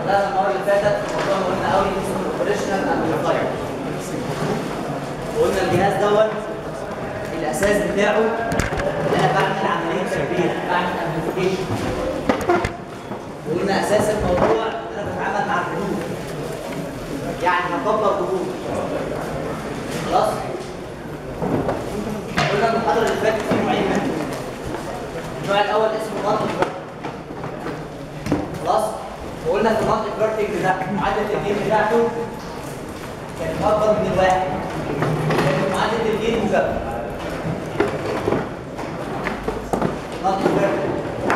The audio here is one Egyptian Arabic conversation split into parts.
بدأنا المرة اللي فاتت في موضوع مهم قوي اسمه الاوبريشنال امبليفاير وقلنا الجهاز دوت الأساس بتاعه إن أنا بعمل عملية تربية بعمل امبليفيكيشن وقلنا أساس الموضوع إن أنا بتعامل مع الحدود يعني هكبر ضغوط خلاص قلنا المحاضرة اللي فاتت في نوعين منه النوع الأول اسمه مالتي خلاص وقلنا في المنطق الفيرتيك ده معدل الجين بتاعته كانت اكبر من الواحد كانت معدل الجين مجرد المنطق الفيرتيك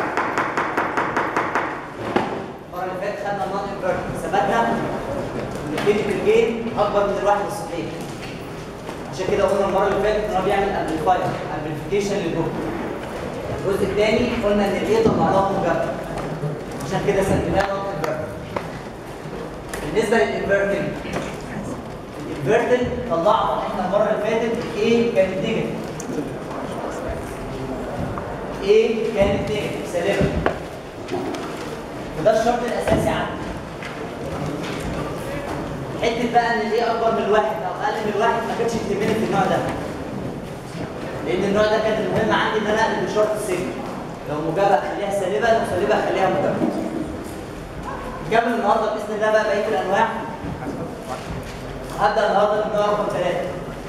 المره اللي فاتت خدنا المنطق الفيرتيك ثبتنا ان قيمه الجين اكبر من الواحد الصحيح عشان كده قلنا المره اللي فاتت ان هو بيعمل امبليفاير امبليفيكيشن للجزء الجزء الثاني قلنا ان الايه طلع لها مجرد عشان كده سميناها نقطة الانفرتل. بالنسبة للانفرتل الانفرتل طلعنا احنا المرة اللي فاتت ايه كانت نيجاتيف ايه كانت نيجاتيف سالبة وده الشرط الأساسي عندي حتة بقى ان الايه أكبر من الواحد أو أقل من الواحد ما كانتش بتهمني في النوع ده لأن النوع ده كان المهم عندي إن أنا أقلب بشرط السجن لو موجبة أخليها سالبة لو سالبة أخليها موجبة نكمل النهارده باذن الله بقى بقيه الانواع هبدا النهارده بالنوع رقم ثلاثه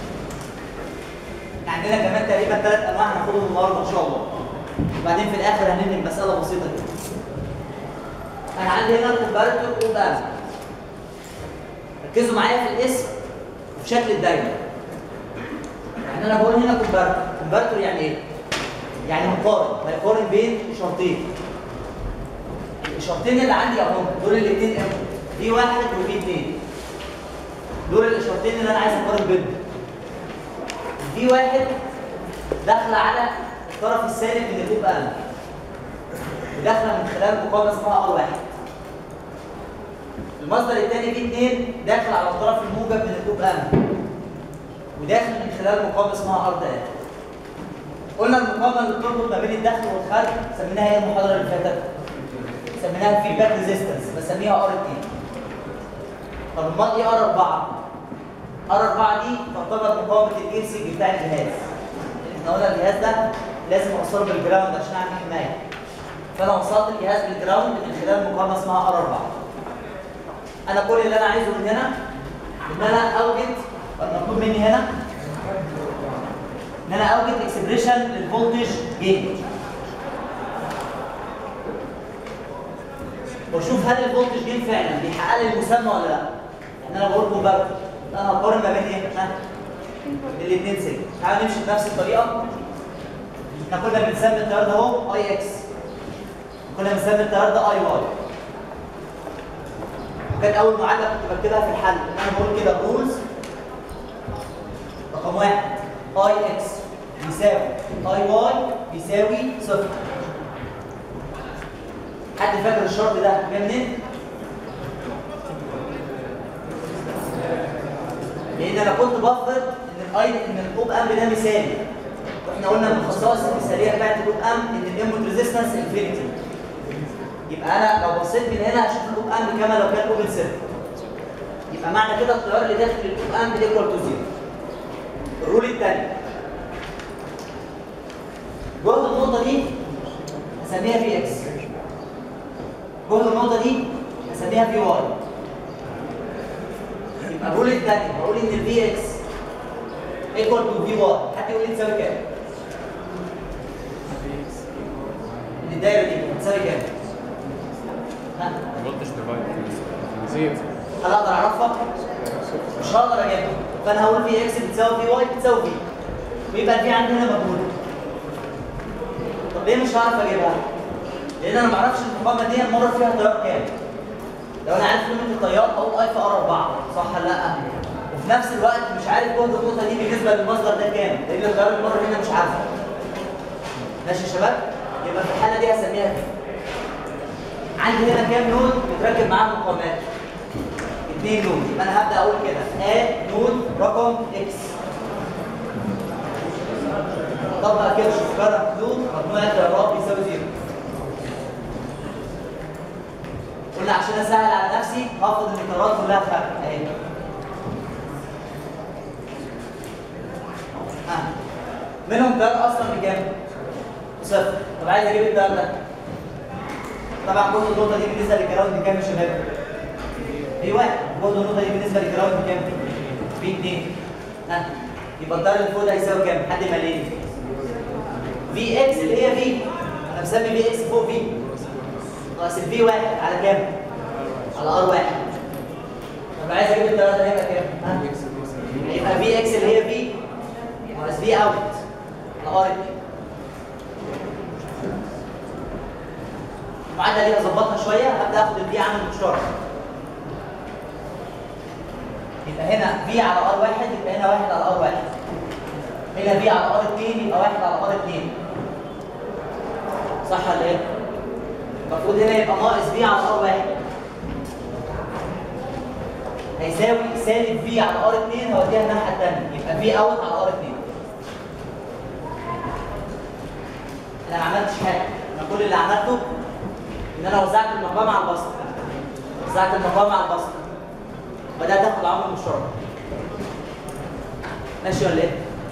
عندنا كمان تقريبا ثلاث انواع هناخدهم النهارده ان شاء الله وبعدين في الاخر هننهي مساله بسيطه كده انا عندي هنا الكومباريتور كود ام ركزوا معايا في الاسم وفي شكل الدايره يعني انا بقول هنا كومباريتور كومباريتور يعني ايه؟ يعني مقارن هيقارن بين شرطين الاشارتين اللي عندي اهم دول الاثنين ام دي واحد ودي اثنين دول الاشارتين اللي انا عايز اقارن بينهم دي واحد داخله على الطرف السالب من اللوب ام وداخله من خلال مقاومه اسمها ار واحد المصدر الثاني دي اثنين داخل على الطرف الموجب من اللوب ام وداخل من خلال مقاومه اسمها ار تاني قلنا المقاومه اللي بتربط ما بين الدخل والخارج سميناها ايه المحاضره اللي فاتت؟ سميناها فيدباك ريزيستنس بسميها ار 2 طب امال ايه ار 4 ار 4 دي تعتبر مقاومه الاي سي بتاع الجهاز احنا قلنا الجهاز ده لازم اوصله بالجراوند عشان اعمل حمايه فانا وصلت الجهاز بالجراوند من خلال مقاومه اسمها ار 4 انا كل اللي انا عايزه من هنا ان انا اوجد المطلوب مني هنا ان انا اوجد اكسبريشن للفولتج جين واشوف هل الفولتج جين فعلا بيحقق لي المسمى ولا لا يعني انا بقول كومبارتر انا هقارن ما بين ايه ها الاثنين سيج تعالوا نمشي بنفس الطريقه احنا كنا بنسمي التيار ده اهو اي اكس كنا بنسمي التيار ده اي واي وكان اول معادله كنت بكتبها في الحل انا بقول كده رولز رقم واحد اي اكس بيساوي اي واي بيساوي صفر حد فاكر الشرط ده جه منين؟ لان انا كنت بفرض ان الاي ان الاوب ام ده مثالي واحنا قلنا من الخصائص المثاليه بتاعت الاوب ام ان الانبوت ريزيستنس انفينيتي يبقى انا لو بصيت من هنا هشوف الاوب ام كما لو كان اوبن سيركت يبقى معنى كده التيار اللي داخل الاوب ام ايكوال تو زيرو الرول الثاني جوه النقطه دي هسميها في اكس جوه النقطه دي هسميها في واي يبقى الرول الثاني بقول ان الفي اكس ايكوال تو في واي حد يقول لي تساوي كام؟ ان الدايره دي هتساوي كام؟ ها؟ فولتج ديفايد زيرو هل اقدر اعرفها؟ مش هقدر اجيبها فانا هقول في اكس بتساوي في واي بتساوي في ويبقى الفي عندي هنا مجهوله طب ليه مش هعرف اجيبها؟ لان انا ما اعرفش المقاومه دي مر فيها تيار كام لو انا عارف قيمه التيار اقول اي في ار 4 صح ولا لا وفي نفس الوقت مش عارف جهد النقطه دي بالنسبه للمصدر ده كام لان التيار اللي مر هنا مش عارفه ماشي يا شباب يبقى في الحاله دي هسميها كام عندي هنا كام نود بتركب معاها مقاومات اثنين نود يبقى انا هبدا اقول كده ا نود رقم اكس طبق كده شوف كده نود مجموع التيارات بيساوي زيرو قلنا عشان اسهل على عكسي هاخد التيارات كلها خارج اهي ها منهم تيار اصلا بكام؟ صفر طب عايز اجيب التيار ده طبعا برضه النقطه دي بالنسبه للجراوند بكام يا شباب؟ في واحد برضه النقطه دي بالنسبه للجراوند بكام؟ في اثنين ها يبقى التيار اللي فوق ده هيساوي كام؟ حد مليان في اكس اللي هي في انا مسمي في اكس فوق في ناقص الفي واحد على كام؟ على ار واحد طب عايز اجيب التيار ده هيبقى كام؟ ها؟ هيبقى في اكس اللي هي في ناقص في اوت على ار المعادله دي هظبطها شويه هبدا اخد الفي عامل مشترك يبقى هنا في على ار واحد يبقى هنا واحد على ار واحد هنا في على ار 2 يبقى واحد على ار 2 صح ولا ايه؟ المفروض هنا يبقى ناقص في على ار واحد هيساوي سالب في على ار 2 هوديها الناحيه الثانيه يبقى في اوت على ار 2 انا ما عملتش حاجه انا كل اللي عملته ان انا وزعت المقام على البسط وزعت المقام على البسط بدات اخد عمر مشترك ماشي ولا ايه؟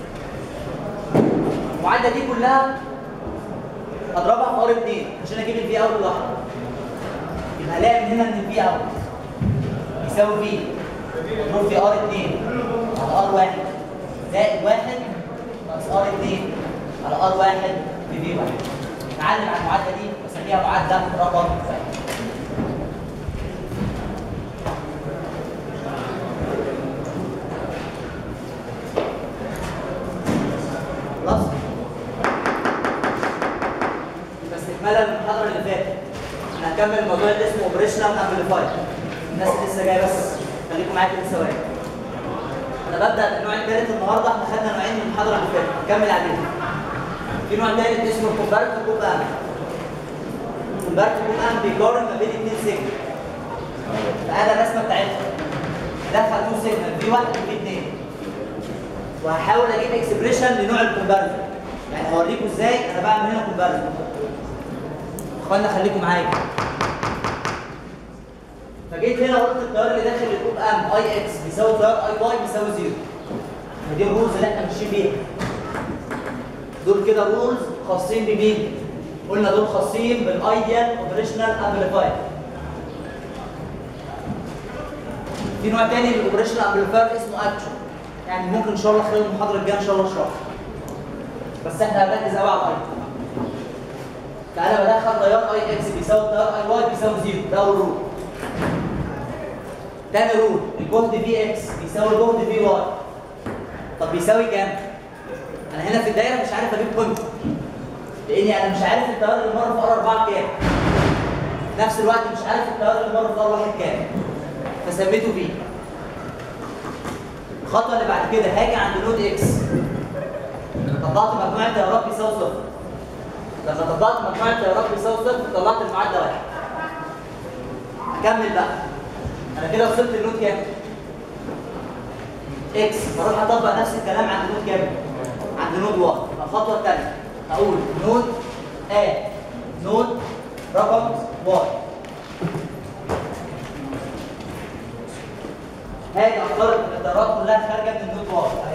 المعادله دي كلها اضربها في ار 2 عشان اجيب الفي اوت لوحده يبقى هلاقي من هنا ان الفي اوت يساوي في مضروب في ار 2 على ار 1 زائد 1 ناقص ار 2 على ار 1 في في 1 نعلم على المعادله دي واسميها معادله رقم واحد خلاص استكمالا للمحاضره اللي فاتت احنا هنكمل الموضوع اللي اسمه اوبريشنال امبليفاير الناس اللي لسه جايه بس خليكم معايا كده ثواني انا ببدا بالنوع الثالث النهارده احنا خدنا نوعين من المحاضره اللي فاتت نكمل عليهم في نوع ثالث اسمه الكومبارت كوب ام الكومبارت كوب ام بيقارن ما بين اثنين سيجنال فانا الرسمه بتاعتها دخل تو سيجنال في واحد وفي اثنين وهحاول اجيب اكسبريشن لنوع الكومبارت يعني هوريكم ازاي انا بعمل هنا كومبارت اخوانا خليكم معايا فجيت هنا قلت التيار اللي داخل الكوب ام اي اكس بيساوي تيار اي واي بيساوي زيرو فدي الرولز اللي احنا ماشيين بيها دول كده رولز خاصين بمين؟ قلنا دول خاصين بالايديال اوبريشنال امبليفاير في نوع تاني من الاوبريشنال امبليفاير اسمه اكشن يعني ممكن ان شاء الله خلال المحاضره الجايه ان شاء الله اشرحه بس احنا هنركز قوي على الايديال فانا بدخل تيار اي اكس بيساوي تيار اي واي بيساوي زيرو ده اول رول تاني رول الجهد في اكس بيساوي جهد في واي طب بيساوي كام؟ انا هنا في الدايره مش عارف اجيب قيمته لاني انا مش عارف التيار اللي مر في ار 4 كام في نفس الوقت مش عارف التيار اللي مر في ار 1 كام فسميته في الخطوه اللي بعد كده هاجي عند نود اكس طلعت مجموع التيارات بيساوي صفر لما طلعت مجموع التيارات بيساوي صفر طلعت المعادله واحد اكمل بقى انا كده وصلت لنود كام؟ اكس فاروح اطبق نفس الكلام عند نود كام؟ عند نود واحد الخطوه الثانيه اقول نود ا نود رقم واي هاجي اختار التيارات كلها خارجه من النود واي اهي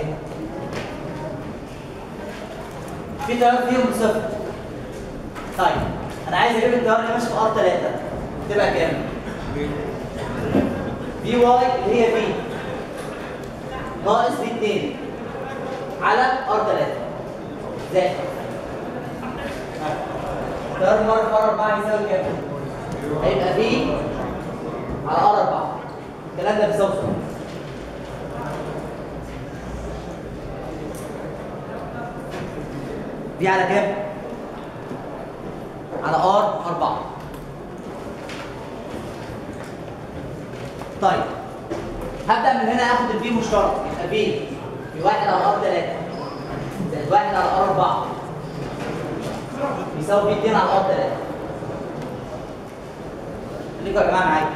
في تيار فيهم صفر طيب انا عايز اجيب التيار اللي ماشي في ار 3 تبقى كام؟ في واي اللي هي في ناقص في 2 على ار 3 زائد تيار مره في ار 4 يساوي كام؟ هيبقى في على ار 4 الكلام ده بيساوي صفر دي على كام؟ على ار 4 طيب هبدا من هنا اخد الفي مشترك يبقى في في واحد على ار 3 زائد واحد على ار 4 بيساوي في 2 على ار 3 خليكم يا جماعه معايا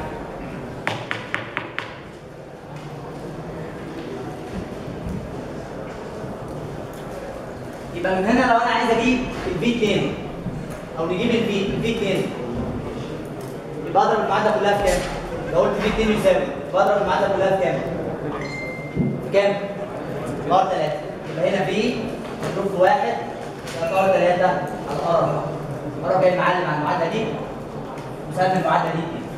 يبقى من هنا لو انا عايز اجيب الفي 2 او نجيب الفي الفي 2 يبقى اضرب المعادله كلها في كام؟ لو قلت في 2 يساوي بضرب المعادله كلها في كام؟ في كام؟ ار 3 يبقى هنا في مضروب في 1 يبقى ار 3 على ار 4 ار جاي معلم على المعادله دي وسمي المعادله دي دي.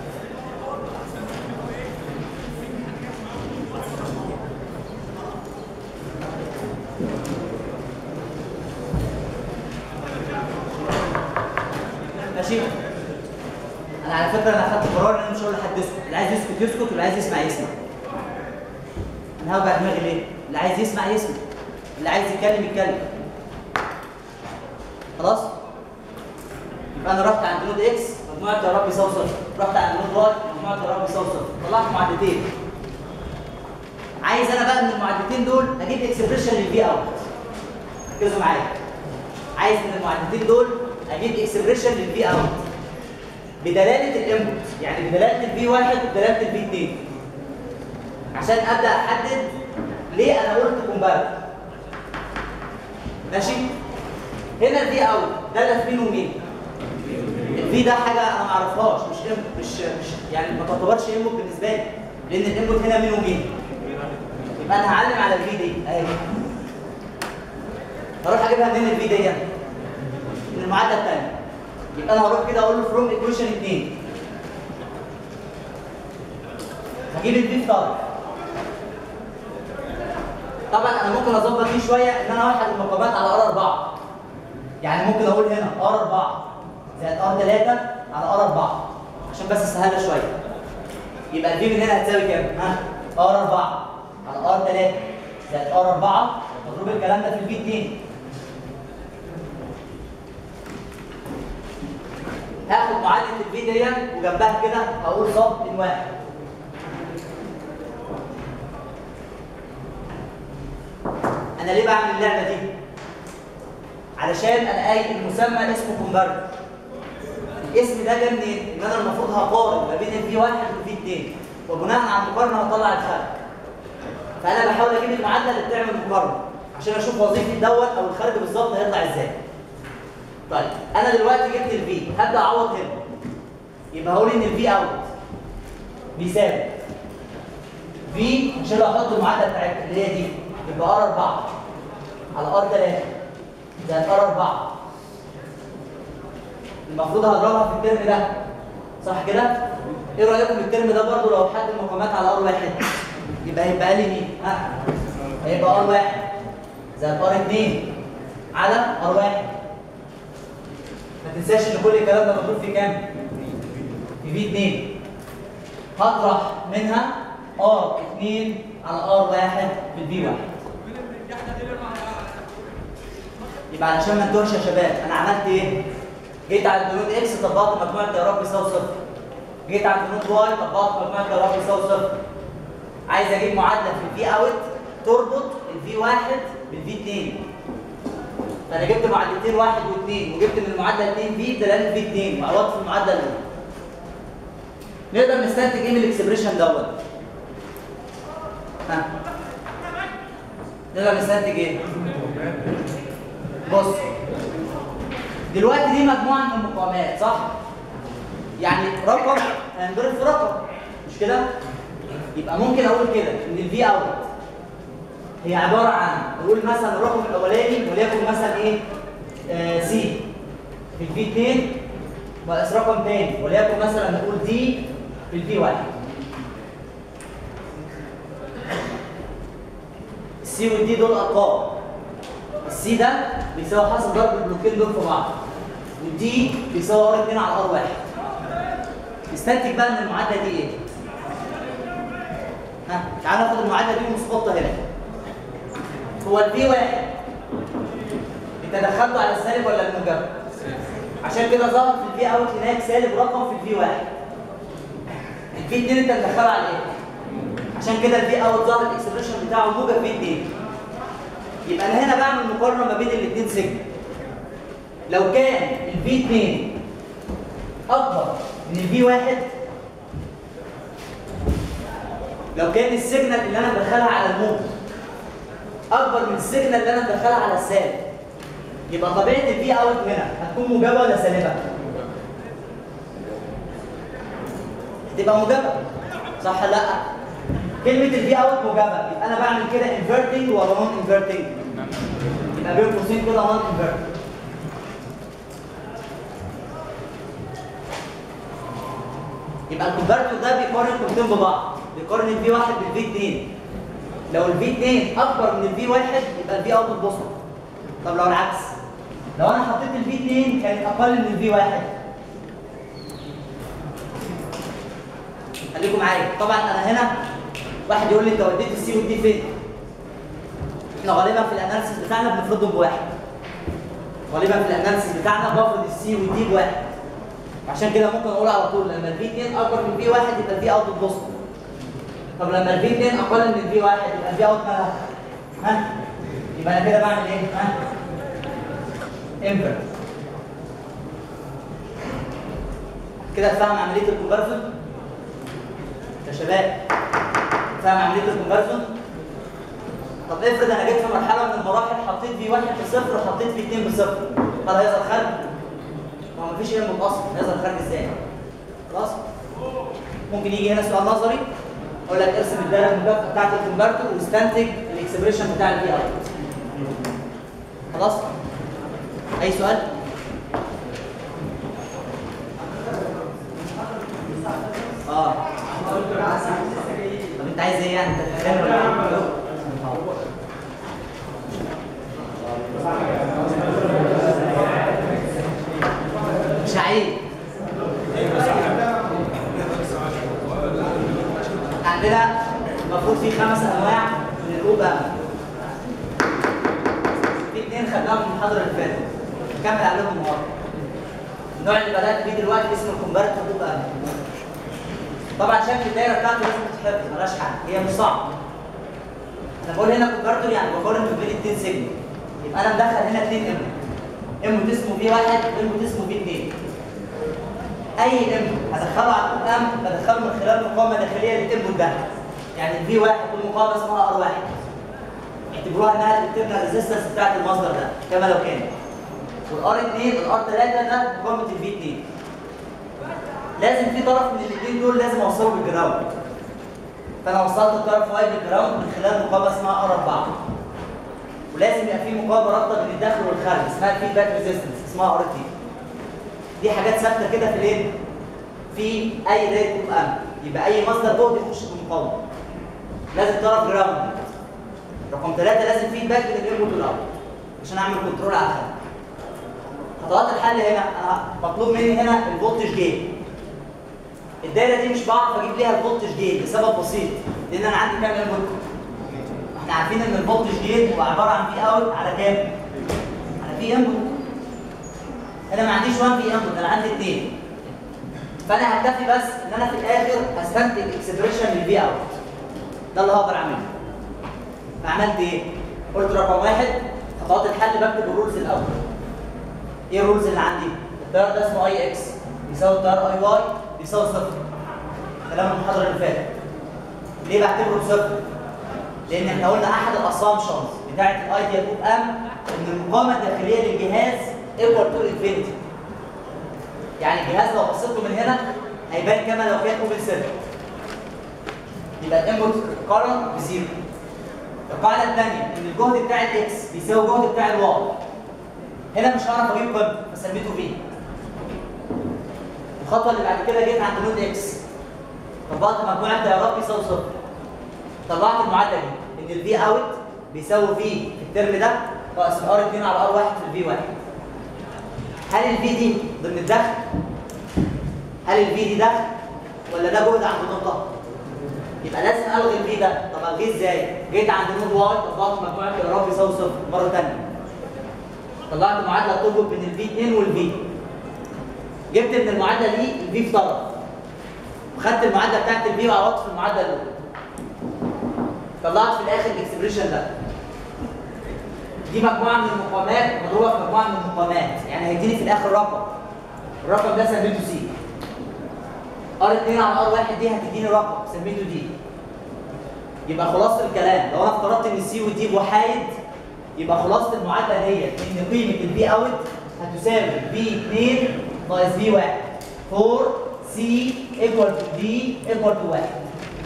ماشي انا على فكره انا اخدت قرار ان انا مش هقول لحد يسكت اللي عايز يسكت يسكت واللي عايز يسمع يسمع انا هوجع دماغي ليه اللي عايز يسمع يسمع اللي عايز يتكلم يتكلم خلاص يبقى انا رحت عند نود اكس مجموعه يا رب يساوي صفر رحت عند نود واي مجموعه يا رب يساوي صفر طلعت معادلتين عايز انا بقى من المعادلتين دول اجيب اكسبريشن للفي اوت ركزوا معايا عايز من المعادلتين دول اجيب اكسبريشن للفي اوت بدلاله الانبوت يعني بدلاله الفي واحد وبدلاله الفي 2 عشان ابدا احدد ليه انا قلت كومبارت ماشي هنا الفي اوت ده في مين ومين الفي ده حاجه انا ما اعرفهاش مش إم- مش مش يعني ما تعتبرش انبوت بالنسبه لي لان الانبوت هنا مين ومين يبقى انا هعلم على الفي دي اهي هروح اجيبها منين الفي دي من المعادله الثانيه يبقى انا هروح كده اقول له فروم ايكويشن 2 هجيب الفي في طرف طبعا انا ممكن اظبط دي شويه ان انا اوحد المقامات على ار 4 يعني ممكن اقول هنا ار 4 زائد ار 3 على ار 4 عشان بس اسهلها شويه يبقى الفي من هنا هتساوي كام؟ ها؟ ار 4 على ار 3 زائد ار 4 مضروب الكلام ده في الفي 2 هاخد معادله الفي دي وجنبها كده هقول صب ان واحد انا ليه بعمل اللعبه دي علشان انا قايل المسمى اسمه كونفرت الاسم ده جه منين ان انا المفروض هقارن ما بين الفي واحد والفي 2 وبناء على المقارنه هطلع الفرق فانا بحاول اجيب المعادله اللي بتعمل مقارنه عشان اشوف وظيفه دوت او الخارج بالظبط هيطلع ازاي طيب انا دلوقتي جبت الفي هبدا اعوض هنا يبقى هقول ان الفي اوت بيساوي في مش هقدر احط المعادله بتاعتها اللي هي دي يبقى ار 4 على ار 3 زائد ار 4 المفروض هضربها في الترم ده صح كده؟ ايه رايكم الترم ده برضه لو حد المقامات على ار 1 يبقى هيبقى لي مين؟ ها؟ هيبقى ار 1 زائد ار 2 على ار 1 ما تنساش ان كل الكلام ده مضروب في كام؟ في في 2 هطرح منها ار 2 على ار 1 في الفي 1 يبقى علشان ما نتوهش يا شباب انا عملت ايه؟ جيت على النود اكس طبقت مجموعه تيارات بيساوي صفر جيت على النود واي طبقت مجموعه تيارات بيساوي صفر عايز اجيب معادله في الفي اوت تربط الفي 1 بالفي 2 فانا جبت معادلتين واحد واثنين وجبت من المعادله 2 في دلاله في 2 وعوضت في المعادله الاولى نقدر نستنتج ايه من الاكسبريشن دوت ها نقدر نستنتج ايه بص دلوقتي دي مجموعه من المقامات صح يعني رقم هنضرب في رقم مش كده يبقى ممكن اقول كده ان الفي اوت هي عباره عن نقول مثلا الرقم الاولاني وليكن مثلا ايه آه سي في الفي 2 ناقص رقم تاني وليكن مثلا نقول دي في الفي 1 السي والدي دول ارقام السي ده بيساوي حاصل ضرب البلوكين دول في بعض والدي بيساوي ار 2 على ار 1 نستنتج بقى من المعادله دي ايه؟ ها تعال ناخد المعادله دي ونسقطها هنا هو البي واحد انت دخلته على السالب ولا الموجب؟ عشان كده ظهر في البي اوت هناك سالب رقم في البي واحد البي 2 انت مدخله على ايه؟ عشان كده البي اوت ظهر الاكسبريشن بتاعه موجب في 2 يبقى انا هنا بعمل مقارنه ما بين الاثنين سيجما لو كان البي 2 اكبر من البي 1 لو كان السيجنال اللي انا مدخلها على الموجب اكبر من السيجنال اللي انا مدخلها على السالب يبقى طبيعه البي اوت هنا هتكون موجبه ولا سالبه؟ هتبقى موجبه صح ولا لا كلمه الفي اوت موجبه يبقى انا بعمل كده انفرتنج ولا نون انفرتنج يبقى بين قوسين كده نون انفرتنج يبقى الكونفرتور ده بيقارن قيمتين ببعض بيقارن الفي 1 بالفي 2 لو الفي 2 اكبر من الفي 1 يبقى الفي اوت بوزيتيف طب لو العكس لو انا حطيت الفي 2 كانت اقل من الفي 1 خليكم معايا طبعا انا هنا واحد يقول لي انت وديت السي والدي فين احنا غالبا في الاناليسيس بتاعنا بنفرضهم بواحد غالبا في الاناليسيس بتاعنا بفرض السي والدي بواحد عشان كده ممكن اقول على طول لما الفي 2 اكبر من الفي 1 يبقى الفي اوت بوزيتيف طب لما الفي 2 اقل من الفي 1 يبقى الفي اوت مالها ها يبقى انا كده بعمل ايه ها انفرت كده فاهم عمليه الكونفرجن يا شباب فاهم عمليه الكونفرجن طب افرض انا جيت في مرحله من المراحل حطيت في واحد بصفر وحطيت في اثنين بصفر هل هيظهر خارج؟ ما هو مفيش انبوت اصلا هيظهر خارج ازاي؟ خلاص؟ ممكن يجي هنا سؤال نظري اقول لك ارسم الدايره المكافئه بتاعت الكونفرتر واستنتج الاكسبريشن بتاع الفي اوت خلاص؟ اي سؤال؟ اه طب انت عايز ايه يعني؟ انت بتتكلم ولا ايه؟ مش عيب عندنا المفروض في خمس انواع من الاوبا في اثنين خدناهم من المحاضره اللي فاتت نكمل عليهم النهارده النوع اللي بدات بيه دلوقتي اسمه الكونفرت اوبا طبعا شكل الدايره بتاعته لازم تتحفظ مالهاش حل هي مش صعبه انا بقول هنا كونفرتور يعني بقارن ما بين اثنين سيجنال يبقى انا مدخل هنا اثنين انبوت انبوت اسمه في واحد وانبوت اسمه في اثنين اي انبوت هدخله على الام بدخله من خلال مقاومه داخليه للانبوت ده يعني الفي واحد والمقاومه اسمها ار واحد اعتبروها انها الانترنال ريزيستنس بتاعت المصدر ده كما لو كان والار 2 والار 3 ده مقاومه الفي 2 لازم في طرف من الاثنين دول لازم اوصله بالجراوند فانا وصلت الطرف واي بالجراوند من خلال مقاومه اسمها ار 4 ولازم يبقى في مقاومه رابطه بين الداخل والخارج اسمها الفيدباك ريزيستنس اسمها ار تي دي حاجات ثابته كده في الايه؟ في اي ريت اوف ام يبقى اي مصدر جهد يخش في المقاومه لازم طرف جراوند رقم ثلاثة لازم فيدباك بين الانبوت والاوت عشان اعمل كنترول على الخارج خطوات الحل هنا انا مطلوب مني هنا الفولتج جين الدايره دي مش بعرف اجيب ليها الفولتج جين لسبب بسيط لان انا عندي كام انبوت احنا عارفين ان الفولتج جين هو عباره عن في اوت على كام على في انبوت انا ما عنديش 1 في انبوت انا عندي اثنين فانا هكتفي بس ان انا في الاخر هستنتج اكسبريشن للفي اوت ده اللي هقدر اعمله فعملت ايه قلت رقم واحد خطوات الحل بكتب الرولز الاول ايه الرولز اللي عندي التيار ده اسمه اي اكس بيساوي التيار اي واي بيساوي صفر كلام المحاضره اللي فاتت ليه بعتبره صفر لان احنا قلنا احد الاسامبشنز بتاعه الايديال اوب ام ان المقاومه الداخليه للجهاز ايكوال تو انفينيتي يعني الجهاز لو بصيت له من هنا هيبان كما لو كان اوبن سيركت يبقى الانبوت كارنت بزيرو القاعده الثانيه ان الجهد بتاع الاكس بيساوي الجهد بتاع الواي هنا مش هعرف اجيب قيمته فسميته في الخطوه اللي بعد كده جيت عند نود اكس طبقت مجموع التيارات بيساوي صفر طلعت المعادله دي ان الفي اوت بيساوي في في الترم ده ناقص ار 2 على ار 1 في الفي 1 هل الفي دي ضمن الدخل؟ هل الفي دي دخل ولا ده جهد عند نقطه؟ يبقى لازم الغي الفي ده طب الغيه ازاي؟ جيت عند نود واي طبقت مجموع التيارات بيساوي صفر مره ثانيه طلعت معادله تربط بين الفي 2 والفي جبت من المعادله دي الفي في طرف وخدت المعادله بتاعت الفي وعوضت في المعادله الاولى طلعت في الاخر الاكسبريشن ده دي مجموعه من المقامات مضروبه في مجموعه من المقامات يعني هيديني في الاخر رقم الرقم ده سميته سي ار 2 على ار 1 دي هتديني رقم سميته دي يبقى خلاصه الكلام لو انا افترضت ان السي والدي بوحايد يبقى خلاصه المعادله دي ان قيمه الفي اوت هتساوي في 2 ناقص في 1 4 سي ايكوال تو دي ايكوال تو 1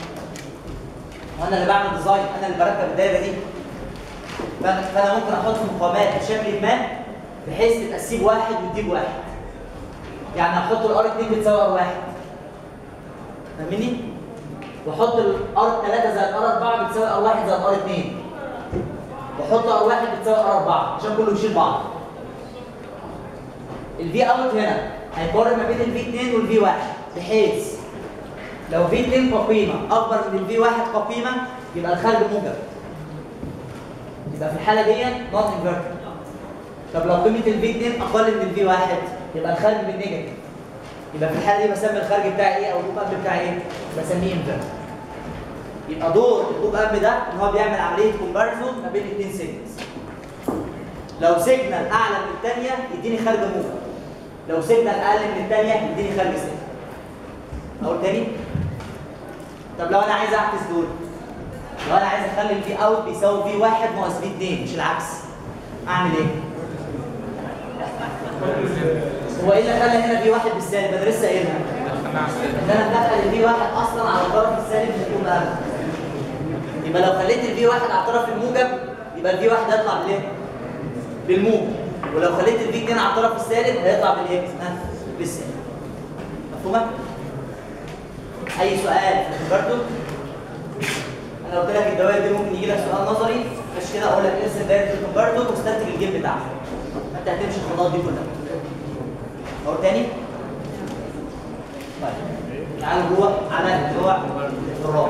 وانا اللي بعمل ديزاين انا اللي بركب الدايره دي فانا فأنا ممكن احط مقاومات بشكل ما بحيث تبقى واحد وتجيب واحد يعني احط الار 2 بتساوي ار 1 فاهمني؟ واحط الار 3 زائد ار 4 بتساوي ار 1 زائد ار 2 واحط ار 1 بتساوي ار 4 عشان كله يشيل بعض الفي اوت هنا هيقارن ما بين الفي 2 والفي 1 بحيث لو في 2 كقيمه اكبر من الفي 1 كقيمه يبقى الخارج موجب يبقى في الحاله دي نوت انفرتد طب لو قيمه الفي 2 اقل من الفي 1 يبقى الخارج بالنيجاتيف يبقى في الحاله دي بسمي الخارج بتاعي ايه او اللوب اب بتاعي ايه؟ بسميه انفرتد يبقى دور اللوب اب ده ان هو بيعمل عمليه كومباريزون ما بين الاثنين سيجنالز لو سيجنال اعلى من الثانيه يديني خارج موجب لو سيجنال اقل من الثانيه يديني خارج سيجنال اقول تاني طب لو انا عايز اعكس دول لو انا عايز اخلي الفي اوت بيساوي في 1 ناقص في 2 مش العكس اعمل ايه؟ هو ايه اللي خلى هنا في 1 بالسالب؟ انا لسه قايلها ان انا ادخل الفي 1 اصلا على الطرف السالب من الكوب اهم يبقى لو خليت الفي 1 على الطرف الموجب يبقى الفي 1 هيطلع بالايه؟ بالموجب ولو خليت الفي 2 على الطرف السالب هيطلع بالايه؟ ها؟ بالسالب مفهومه؟ اي سؤال برضه انا قلت لك الدوائر دي ممكن يجي لك سؤال نظري مش كده اقول لك ارسم دايره الكونفرتر واستنتج الجيم بتاعها انت هتمشي الخطوات دي كلها اقول تاني طيب تعالوا نروح على نوع الاضطراب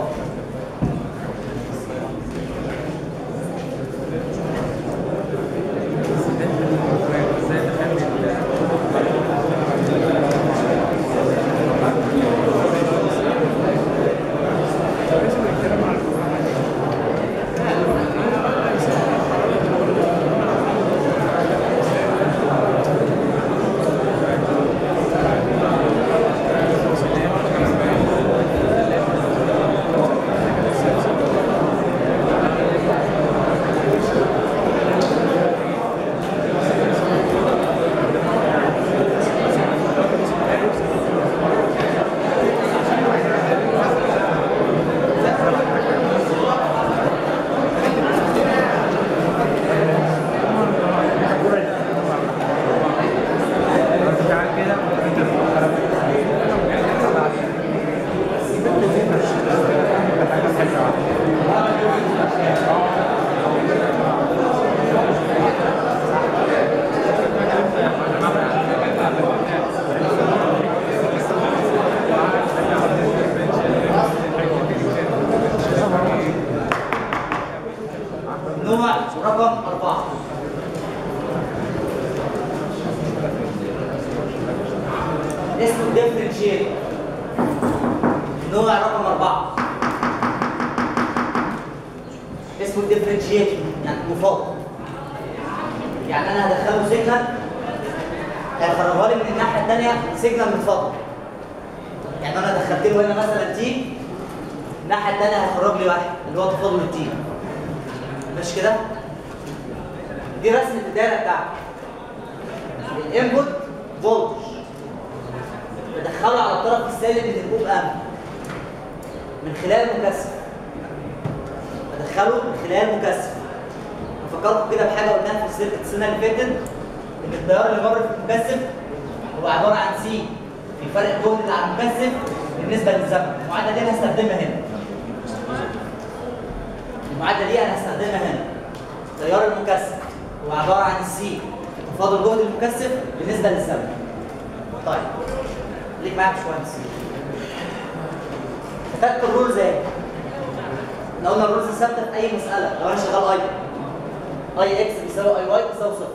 نوع رقم أربعة اسمه الديفرنشيت نوع رقم أربعة اسمه الديفرنشيت يعني مفاضل يعني أنا هدخله سيجنال هيخرجها لي من الناحية الثانية سيجنال متفاضل يعني أنا دخلت له هنا مثلا تي الناحية الثانية هيخرج لي واحد اللي هو تفاضل التي مش كده؟ دي رسمة الدايرة بتاعتي. الانبوت فولتج بدخله على الطرف السالب من الكوب ام من خلال مكثف بدخله من خلال مكثف فكرت كده بحاجه قلناها في السيركت السنه اللي فاتت ان التيار اللي مر في المكثف هو عباره عن سي في فرق الجهد اللي على المكثف بالنسبه للزمن المعادله دي انا هستخدمها هنا المعادله دي انا هستخدمها هنا تيار المكثف هو عباره عن السي تفاضل جهد المكثف بالنسبه للزمن طيب ليك معاك يا باشمهندس كتبت الرولز اهي لو قلنا الرولز ثابته في اي مساله لو انا شغال اي اي اكس بيساوي اي واي بيساوي صفر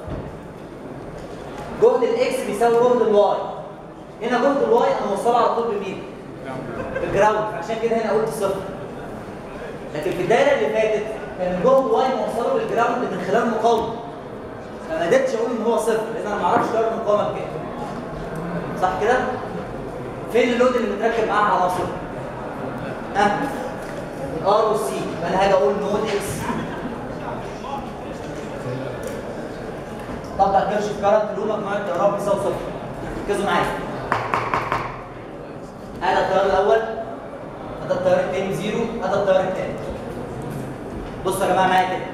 جهد الاكس بيساوي جهد الواي هنا جهد الواي انا موصله على طول بمين؟ بالجراوند عشان كده هنا قلت صفر لكن في الدايره اللي فاتت كان الجهد واي موصله بالجراوند من خلال مقاومه فما قدرتش اقول ان هو صفر لان انا ما اعرفش تيار المقاومه بكام صح كده؟ فين اللود اللي متركب معاها عناصر؟ ها؟ الار والسي يبقى انا هاجي اقول نود اكس طبق كيرشف كارنت له مجموعه تيارات بيساوي صفر ركزوا معايا هذا التيار الاول هذا التيار الثاني زيرو هذا التيار الثاني بصوا يا جماعه معايا كده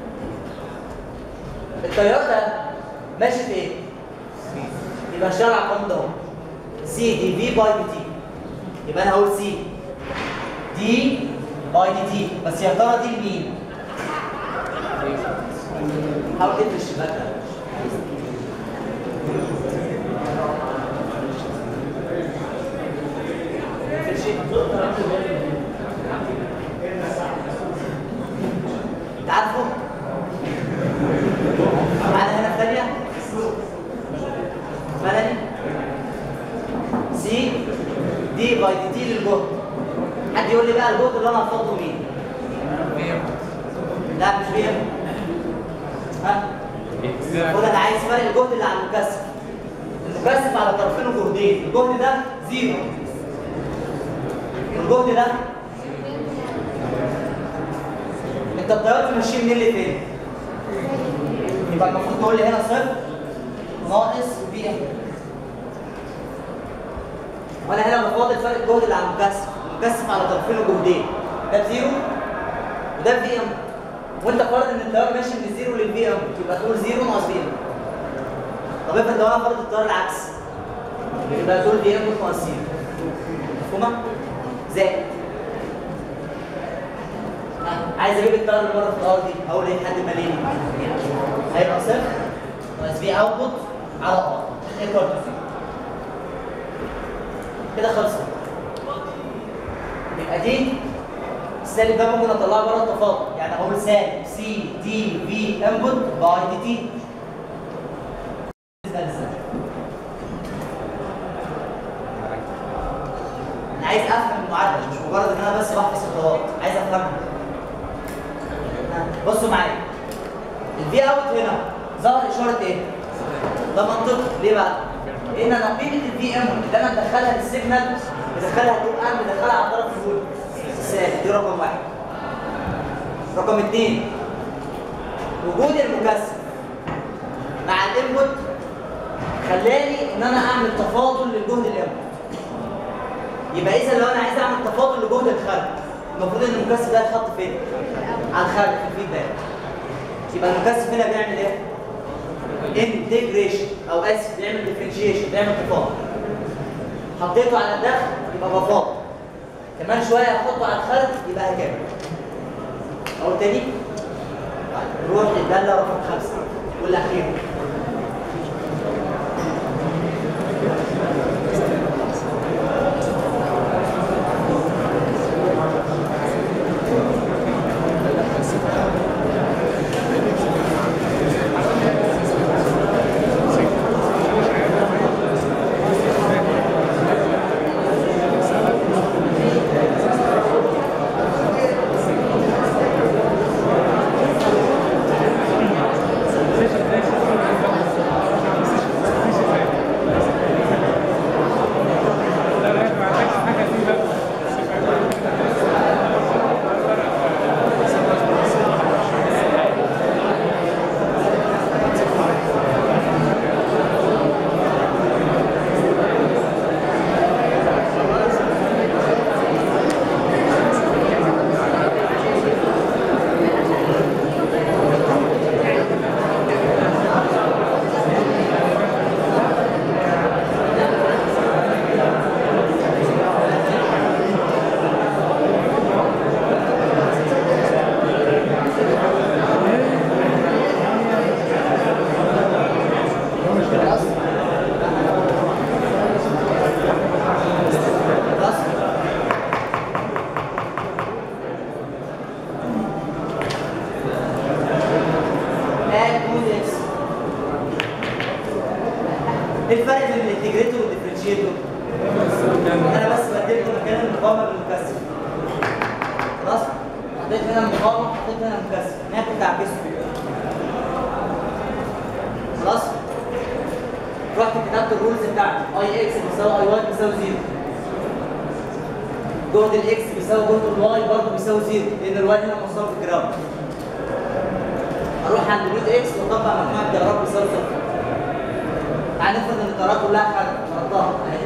التيار ده ماشي في ايه؟ يبقى اشتغل على القانون ده اهو سي دي في باي دي تي يبقى انا هقول سي دي باي دي تي بس يا ترى دي لمين؟ حاول تقفل الشباك ده انت عارفه؟ معانا هنا الثانية اسمها دي سي دي باي دي تي للجهد حد يقول لي بقى الجهد اللي انا هفضله مين؟ لا مش بي ام ها؟ المفروض انا عايز فرق الجهد اللي على المكثف المكثف على طرفين جهدين الجهد ده زيرو الجهد ده انت التيار تمشيه منين لفين؟ يبقى المفروض تقول لي هنا صفر ناقص بي ام وانا هنا بفاضل فرق الجهد اللي على المكثف المكثف على طرفين جهدين ده بزيرو وده بي ام وانت فرض ان التيار ماشي من الزيرو للبي ام يبقى تقول زيرو ناقص بي ام طب افرض لو انا فرض التيار العكس يبقى تقول بي ام ناقص زيرو مفهومه؟ زائد ها، عايز اجيب التيار اللي بره في الارض دي اقول ايه حد ماليني هيبقى صفر ناقص بي اوتبوت على ار ايكوال تو زيرو كده خلصت يبقى دي السالب ده ممكن اطلعه بره التفاضل يعني اقول سالب سي دي في انبوت باي دي تي بالنسبه للزمن انا عايز افهم المعادله مش مجرد ان انا بس بحفظ خطوات عايز افهمها ها، بصوا معايا الفي اوت هنا ظهر اشاره ايه؟ ده منطقي ليه بقى؟ لان انا قيمه الفي ام اللي انا مدخلها للسيجنال مدخلها تبقى مدخلها على الطرف الاول سالب دي رقم واحد رقم اثنين وجود المكثف مع الانبوت خلاني ان انا اعمل تفاضل للجهد الانبوت يبقى اذا لو انا عايز اعمل تفاضل لجهد الخارج المفروض ان المكثف ده يتحط فين؟ على الخارج في الفيدباك يبقى المكثف هنا بيعمل ايه؟ انتجريشن او اسف بيعمل ديفرنشيشن بيعمل تفاضل حطيته على الدخل يبقى بفاضل كمان شويه احطه على الخارج يبقى هكذا اقول تاني طيب، نروح للداله رقم خمسه والاخير خلاص add two x ايه الفرق بين الانتجريتور والديفرنشيتور؟ انا بس بدلت مكان المقاومه بالمكثف خلاص؟ حطيت هنا المقاومه حطيت هنا المكثف هناك كنت عكسه خلاص؟ رحت كتبت الرولز بتاعتي اي اكس بيساوي اي واي بيساوي زيرو جهد الاكس بيساوي جهد الواي برضه بيساوي زيرو لان الواي هنا موصله في الجرام اروح عند روت اكس واطبق مجموعه تيارات بيساوي صفر تعال نفرض ان التيارات كلها حاجه فرضتها اهي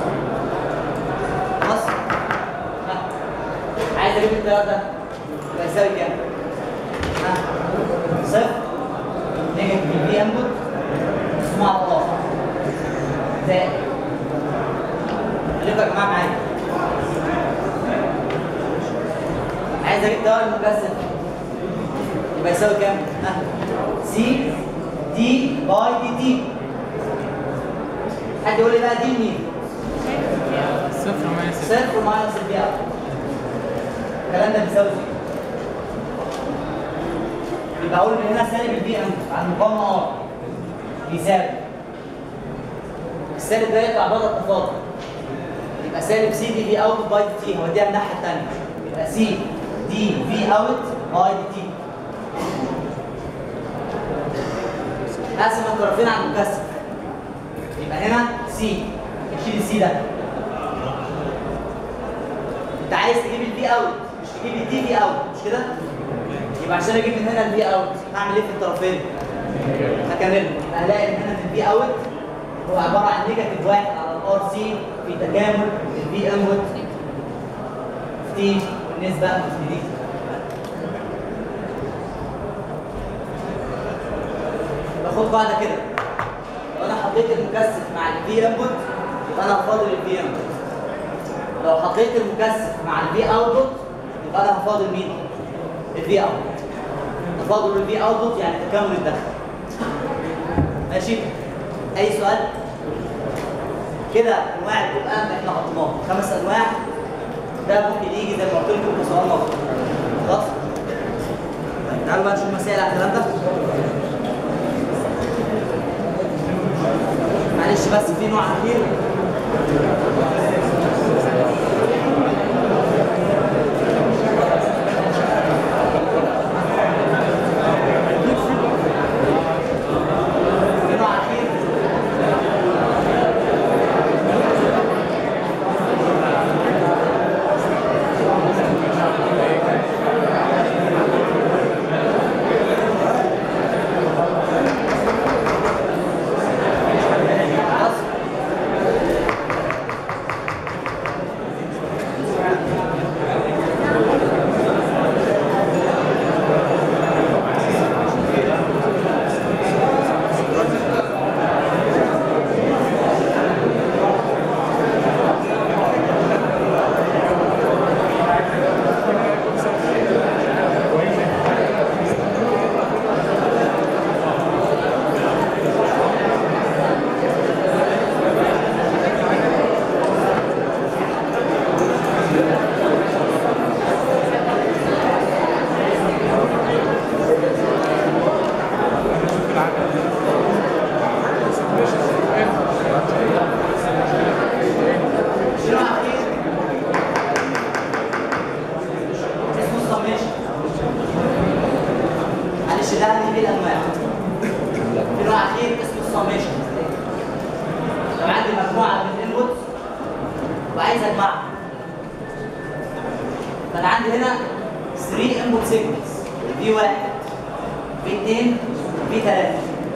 خلاص ها. عايز اجيب التيار ده يبقى يساوي كام؟ ها؟ صفر نيجاتيف في انبوت مع الله زائد خليكم يا جماعه معايا عايز اجيب دواء المكثف يبقى يساوي كام؟ ها؟ سي دي باي دي تي حد يقول لي بقى دي مين؟ صفر ماينس صفر صفر ماينس البي اوت الكلام ده بيساوي صفر يبقى اقول ان هنا سالب البي ام على المقاومه ار بيساوي السالب ده يطلع بره التفاضل يبقى سالب سي دي في اوت باي دي تي هوديها الناحيه الثانيه يبقى سي دي في اوت باي دي تي اقسم الطرفين على المكثف يبقى هنا سي اشيل السي ده انت عايز تجيب البي اوت مش تجيب الدي في اوت مش كده؟ يبقى عشان اجيب من هنا البي اوت هعمل ايه في الطرفين؟ هكمل يبقى هلاقي ان هنا في البي اوت هو عباره عن نيجاتيف واحد على الار سي في تكامل البي انوت في تي بالنسبه لدي باخد قاعده كده لو انا حطيت المكثف مع البي انبوت يبقى انا هفاضل البي انبوت لو حطيت المكثف مع الفي اوتبوت يبقى انا هفاضل مين؟ الفي اوتبوت تفاضل الفي اوتبوت يعني تكامل الدخل ماشي؟ اي سؤال؟ كده انواع القران احنا حطيناها خمس انواع ده ممكن يجي زي ما قلت لكم في سؤال نظري خلاص؟ طيب تعالوا بقى نشوف مسائل على الكلام ده معلش بس في نوع اخير في نوع اخير خلاص شنو اخير اسمه السميشن معلش ده هنجيب الانواع في نوع اخير اسمه السميشن لو عندي مجموعه من الانبوتس وعايز اجمعها فانا عندي هنا 3 انبوت سيجنالز في واحد في اثنين في ثلاثه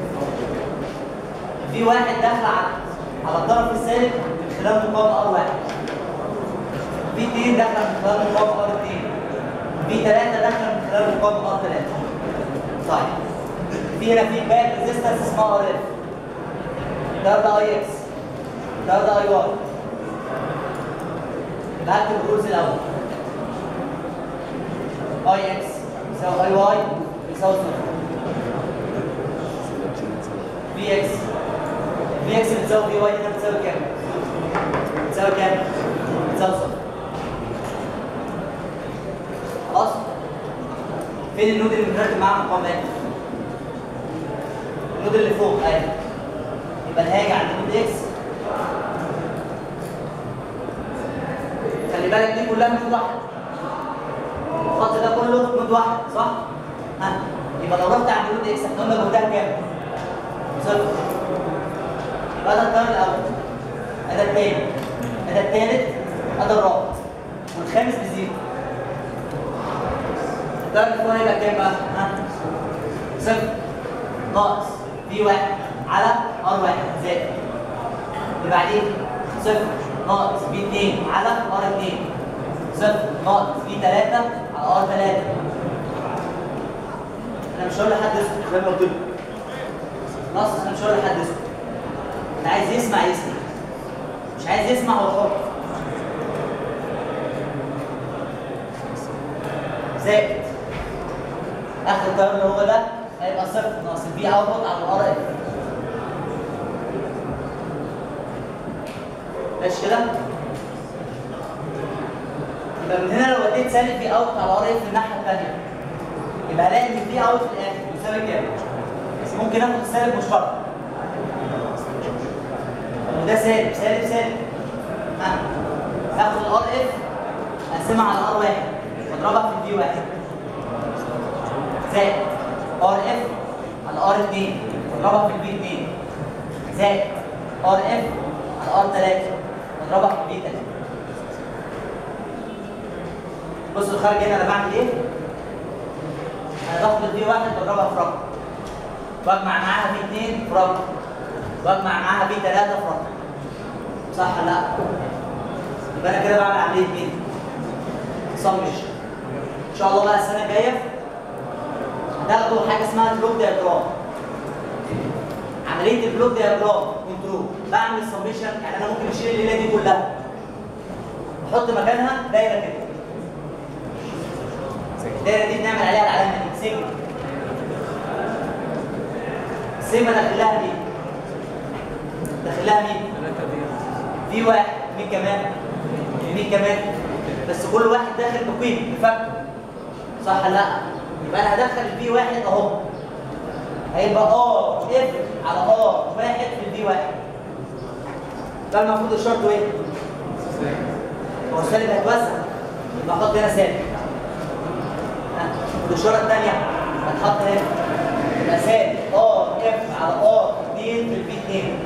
في واحد داخل على على الطرف السالب من خلال مقاومه ار واحد في اثنين داخل من خلال مقاومه ار اثنين في ثلاثه داخل من خلال مقاومه ار ثلاثه طيب في هنا في باك ريزيستنس اسمها ار اف ده ده اي اكس ده ده اي واي يبقى هكتب الرولز الاول اي اكس يساوي اي واي يساوي صفر في اكس في اكس بتساوي في واي هنا بتساوي كام؟ بتساوي كام؟ بتساوي صفر خلاص؟ فين النود اللي مترتب معاه مقاومات؟ النود اللي فوق ايوه يبقى الهاجة عند نود اكس خلي بالك دي كلها نود واحد الخط ده كله نود واحد صح؟ ها يبقى لو رحت عند نود اكس احنا قلنا جهدها كام؟ صفر يبقى ده التيار الاول ده الثاني ده الثالث ده الرابع والخامس بزيرو التيار اللي فوق هيبقى كام بقى؟ ها؟ صفر ناقص في واحد على ار واحد زائد اللي بعدين صفر ناقص في 2 على ار 2 صفر ناقص في 3 على ار 3 انا مش هقول لحد اسكت زي ما قلت لكم نص انا مش هقول لحد اسكت اللي عايز يسمع يسمع مش عايز يسمع هو حر زائد اخر التيار اللي هو ده هيبقى صفر ناقص البي اوتبوت على الار اف ماشي كده؟ يبقى من هنا لو وديت سالب في اوت على ار اف الناحيه الثانيه يبقى هلاقي ان في اوت في الاخر بيساوي كام؟ بس ممكن اخد السالب مشترك وده سالب سالب سالب ها اخد الار اف اقسمها على ار واحد واضربها في البي واحد زائد ار اف على ار 2 واضربها في البي 2 زائد ار اف على ار 3 واضربها في البي 3 بص الخارج هنا انا بعمل ايه؟ انا باخد البي واحد واضربها في رقم واجمع معاها بي 2 في رقم واجمع معاها بي 3 في رقم صح ولا لا؟ يبقى انا كده بعمل عمليه مين؟ سمشن ان شاء الله بقى السنه الجايه هتاخدوا حاجه اسمها البلوك دياجرام عمليه البلوك دياجرام كنترول بعمل السمشن يعني انا ممكن اشيل الليله دي كلها احط مكانها دايره كده الدايره دي بنعمل عليها العلامه دي سيجما سيجما داخلها مين؟ داخلها مين؟ في واحد مين كمان؟ مين كمان؟ بس كل واحد داخل بقيمه بفكه صح ولا لا؟ يبقى انا هدخل البي واحد اهو هيبقى ار اف على ار واحد في البي واحد ده المفروض الشرط ايه؟ هو السالب هيتوزع يبقى احط هنا سالب ها، والاشاره الثانيه هتحط هنا يبقى سالب ار اف على ار 2 في البي 2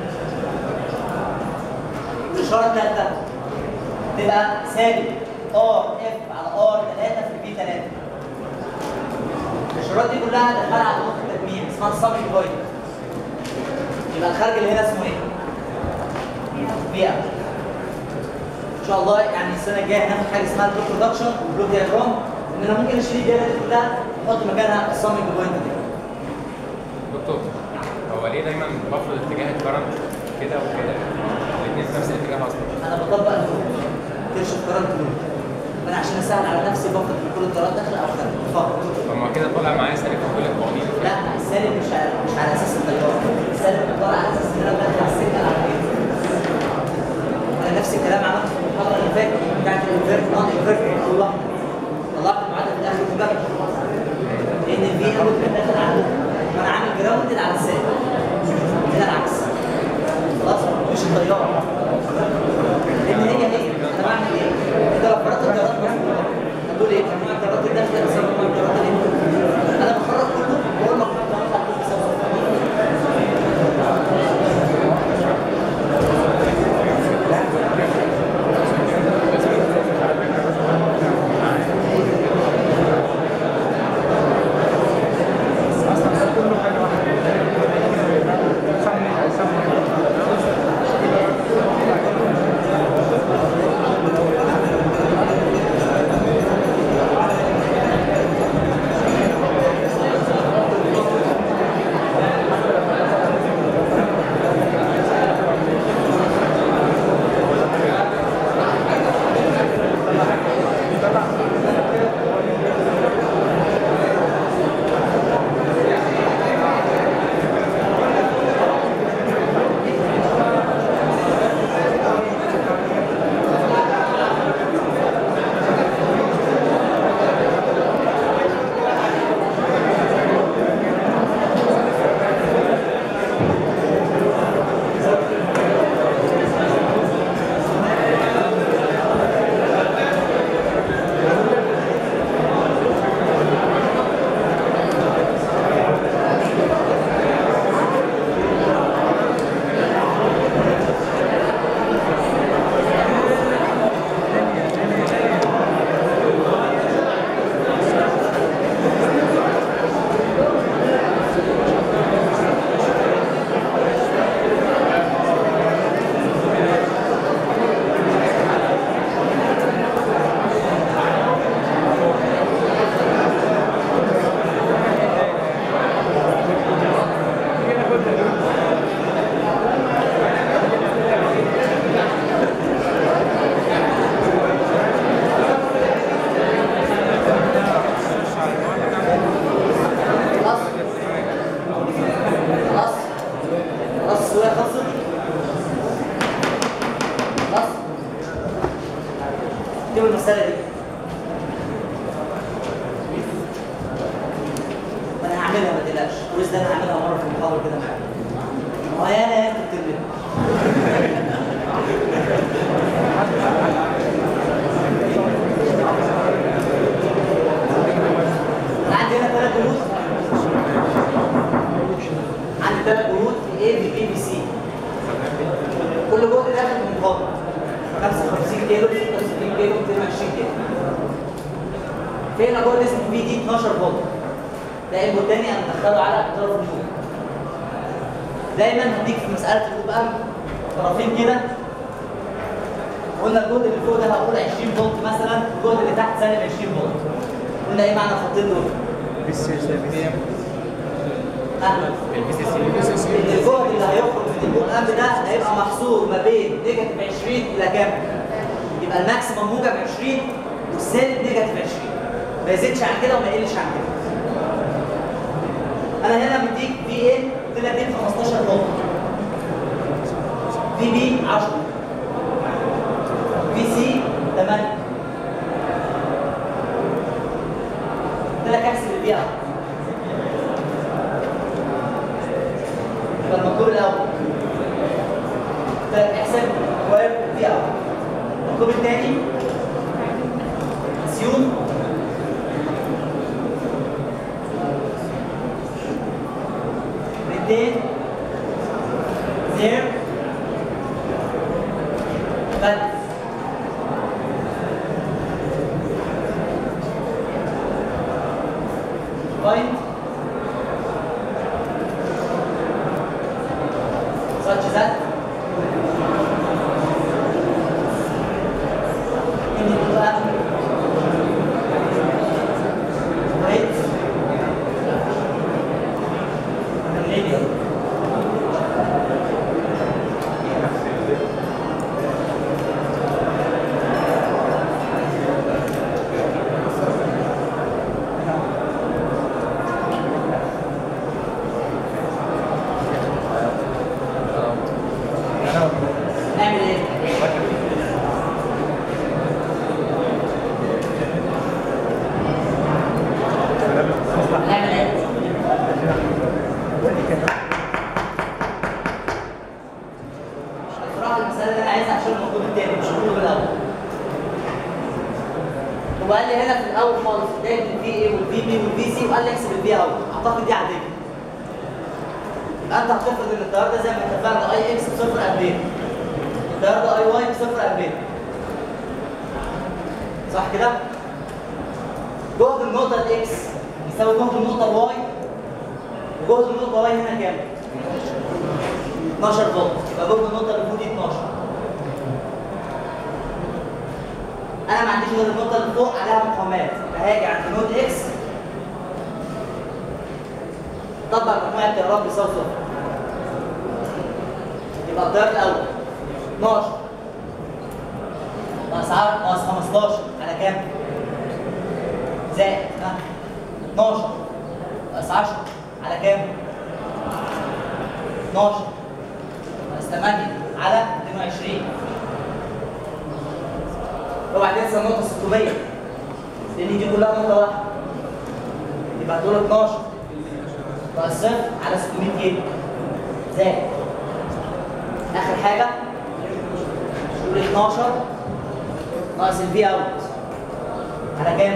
الاشاره الثالثه تبقى سالب ار اف على ار 3 في البي 3 الاشارات دي كلها هدخلها على نقطه التجميع اسمها السبري بوينت يبقى الخارج اللي هنا اسمه ايه؟ بيئه ان شاء الله يعني السنه الجايه هناخد حاجه اسمها البلوك برودكشن والبلوك دياجرام ان انا ممكن اشيل الدايره دي كلها واحط مكانها السامنج بوينت دي دكتور هو ليه دايما بفرض اتجاه الكرنت كده وكده الاثنين في نفس الاتجاه اصلا انا بطبق الرول ترشف كرنت رول انا عشان اسهل على نفسي بفرض ان كل القرارات داخله او خارجه فقط فما كده طالع معايا سالب في كل القوانين لا السالب مش على مش على اساس التيار السالب بيطلع على اساس ان انا بدخل السكه العربيه انا نفس الكلام عملته في المحاضره اللي فاتت بتاعت الانفيرت نون انفيرت طلعت طلعت المعادله في الاخر كلها لان الفي اوت كان داخل على وانا عامل جراوندد على السالب هنا العكس خلاص مش التيار لان هي هي انا بعمل ايه؟ انت لو فرضت التيارات مظبوطه هتقول ايه؟ مجموع التيارات الداخله تساوي مجموع التيارات اللي انا بخرج كله بقول مجموع التيارات هتكون بسبب الكويز ده انا عاملها مره في المحاضره كده معاك ما هي انا يا كنت منها أنا عندي هنا ثلاث بنود عندي ثلاث بنود في A في B في C كل جهد داخل من مقابل 55 كيلو 66 كيلو 220 كيلو في هنا جهد اسمه في دي 12 فولت ده انبوت تاني انا مدخله على طرف النور دايما هديك في مساله الاوب ام طرفين كده قلنا الجهد اللي فوق ده هقول 20 فولت مثلا والجهد اللي تحت سالب 20 فولت قلنا ايه معنى الخطين دول؟ ها؟ البي سي سي ان الجهد اللي هيخرج من البول امب ده هيبقى محصور ما بين نيجاتيف 20 الى كام؟ يبقى الماكسيمم موجب 20 والسالب نيجاتيف 20 ما يزيدش عن كده وما يقلش عن كده. انا هنا مديك في ايه؟ قلت لك دي 15 فولت. في بي 10 في سي 8 قلت لك احسب البي ار يبقى المطلوب الاول طيب احسب واير دي اول المطلوب الثاني سيون ريتين زير بل بوينت such that in the plan weight linear نعمل ايه؟ نعمل ايه؟ بصراحة المسألة اللي أنا عايزها عشان المطلوب التاني مش المطلوب الأول. هو قال لي هنا في الأول خالص بداية الفي اي والفي بي والفي سي وقال لي احسب الفي أول، أعتقد دي عادية. يبقى أنت هتفرض إن التيار ده زي ما اتفقنا أي إكس بصفر أمبير. التيار ده أي واي بصفر أمبير. صح كده؟ جهد النقطة الإكس يساوي جهد النقطة الواي وجهد النقطة واي هنا كام؟ 12 فولت يبقى جهد النقطة اللي فوق دي 12 أنا ما عنديش غير النقطة اللي فوق عليها مقاومات فهاجي عند نود إكس طبق مجموع التيارات بيساوي صفر يبقى التيار الأول 12 ناقص 10 ناقص 15 على كام؟ زائد ها 12 ناقص 10 على كام؟ 12 ناقص 8 على 22 اوعى تنسى النقطة 600 لأن دي كلها نقطة واحدة يبقى هتقول 12 ناقص صفر على 600 كيلو زائد آخر حاجة تقول 12 ناقص الفي اوت على كام؟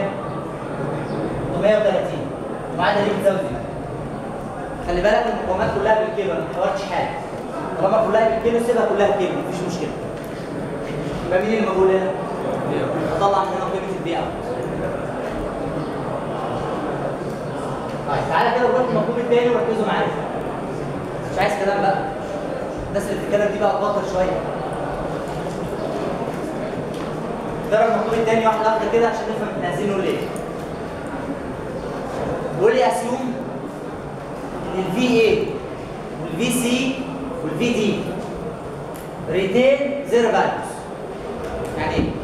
830 المعادله دي بتساوي دي خلي بالك المقاومات كلها بالكيلو انا ما حورتش حاجه طالما كلها بالكيلو سيبها كلها بالكيلو مفيش مشكله يبقى مين اللي موجود هنا؟ اطلع من هنا قيمه البي اوت طيب تعالى كده نروح المطلوب التاني وركزوا معايا مش عايز كلام بقى الناس اللي بتتكلم دي بقى تبطل شويه نقرا المطلوب التاني واحده واحده كده عشان نفهم احنا عايزين نقول ايه بيقول لي اسيوم ان الفي اي والفي سي والفي دي ريتين زيرو فاليوز يعني ايه؟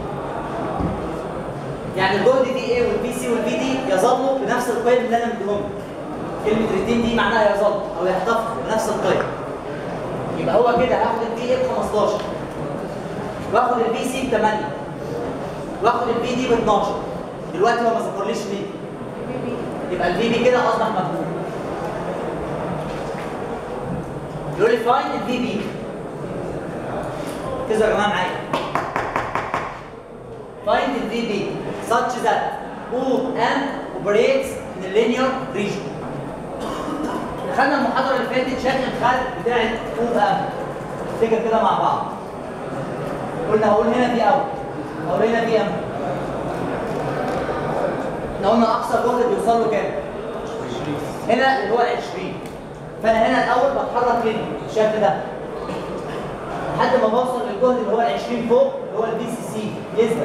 يعني الجهد في اي والفي سي والفي دي يظلوا بنفس القيم اللي انا مديهم كلمه ريتين دي معناها يظل او يحتفظ بنفس القيم يبقى هو كده هاخد الفي اي ب 15 واخد الفي سي ب 8 واخد الفي دي ب 12 دلوقتي هو ما ذكرليش مين يبقى الفي بي كده اصبح مجهول يقول لي فايند الفي بي ركزوا يا جماعه معايا find the VB such that O M operates in the linear region. دخلنا المحاضرة اللي فاتت شكل الخلق بتاعت O M. نفتكر كده مع بعض. قلنا هقول هنا في أوت، هقول هنا في M. احنا قلنا أقصى جهد بيوصل له كام؟ هنا اللي هو 20. فأنا هنا الأول بتحرك ليه؟ بالشكل ده. لحد ما بوصل للجهد اللي هو ال 20 فوق اللي هو البي سي سي يثبت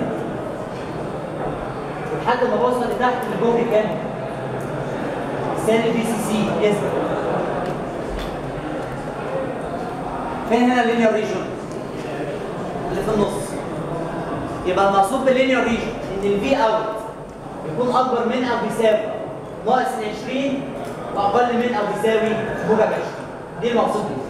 لحد ما بوصل لتحت الجهد كام؟ سالب بي سي سي يثبت فين هنا اللينير ريجن؟ اللي في النص يبقى المقصود باللينير ريجن ان الفي اوت يكون اكبر من او بيساوي ناقص ال 20 واقل من او بيساوي موجب 20 دي المقصود بيه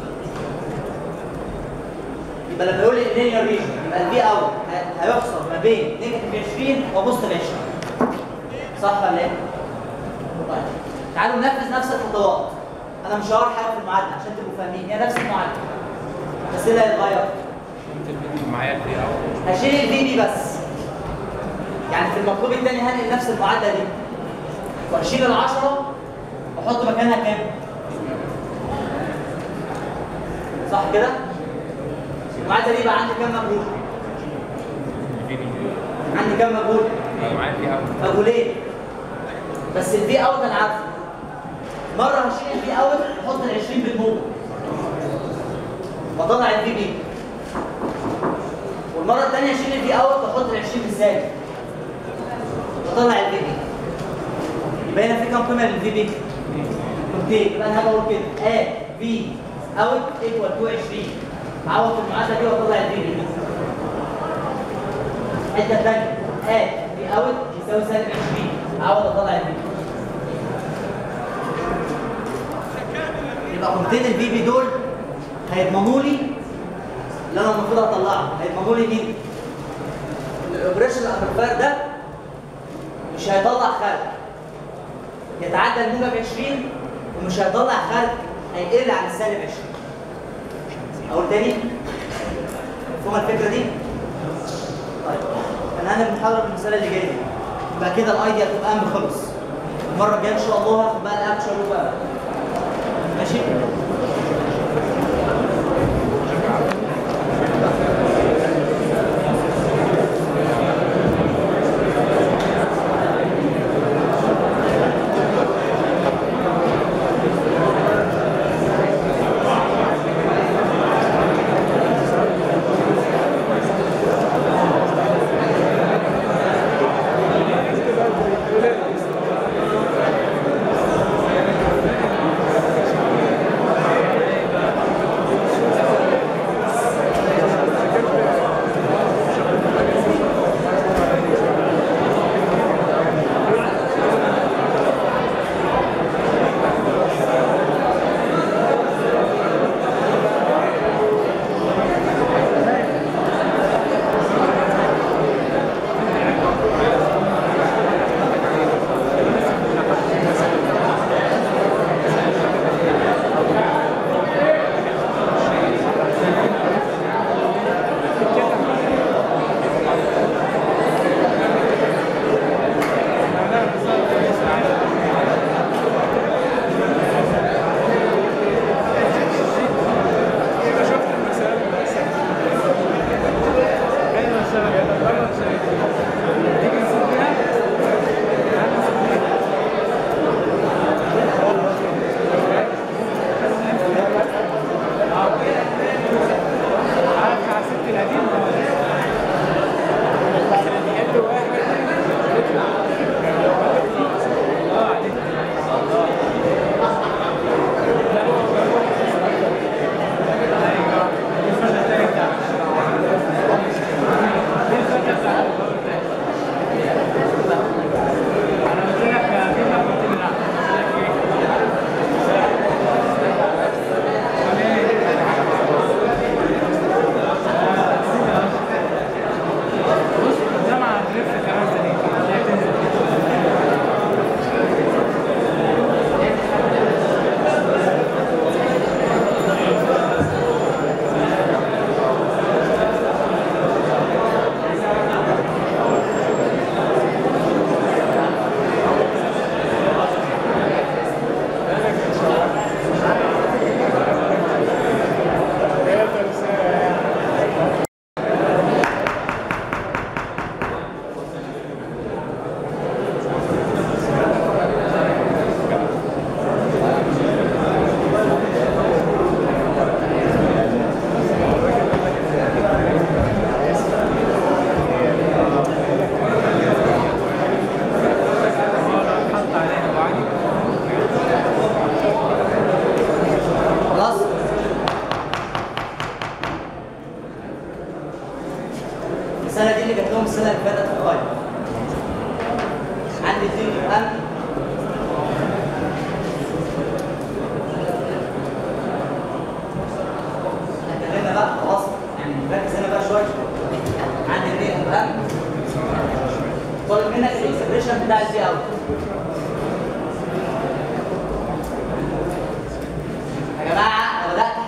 يبقى لما يقول لي اللينير ريجن يبقى الفي اوت هيحصل ما بين نيجاتيف 20 وبوزيتيف 20 صح ولا ايه؟ طيب تعالوا ننفذ نفس الخطوات انا مش هقرا حاجه في المعادله عشان تبقوا فاهمين هي نفس المعادله بس ايه اللي هيتغير؟ معايا الفي اوت هشيل الفي بي بس يعني في المطلوب الثاني هنقل نفس المعادله دي واشيل ال 10 واحط مكانها كام؟ صح كده؟ المعادله دي بقى عندي كام مجهول؟ الفي بي عندي كام مجهول؟ معايا الفي اوت مجهولين بس الفي اوت انا عارفه مره هشيل الفي اوت واحط ال 20 بالموجب واطلع الفي بي والمره الثانيه اشيل الفي اوت واحط ال 20 بالسالب واطلع الفي بي يبقى هنا في كام قيمه للفي بي؟ قيمتين يبقى انا هقول كده ا في اوت ايكوال تو 20 اعوض في المعادله دي واطلع الفي بي الحته الثانيه ا في اوت يساوي سالب 20 اعوض اطلع الفي بي يبقى قيمتين الفي بي دول هيضمنوا لي اللي انا المفروض اطلعه هيضمنوا لي مين؟ الاوبريشن الامبليفاير ده مش هيطلع خارج يتعدى الموجب 20 ومش هيطلع خارج هيقل عن السالب 20 اقول تاني مفهوم الفكره دي؟ طيب انا هنعمل المحاضره بالمساله اللي جايه يبقى كده الايديا تبقى ام خلص المره الجايه ان شاء الله هاخد بقى الاكشن وبقى ماشي؟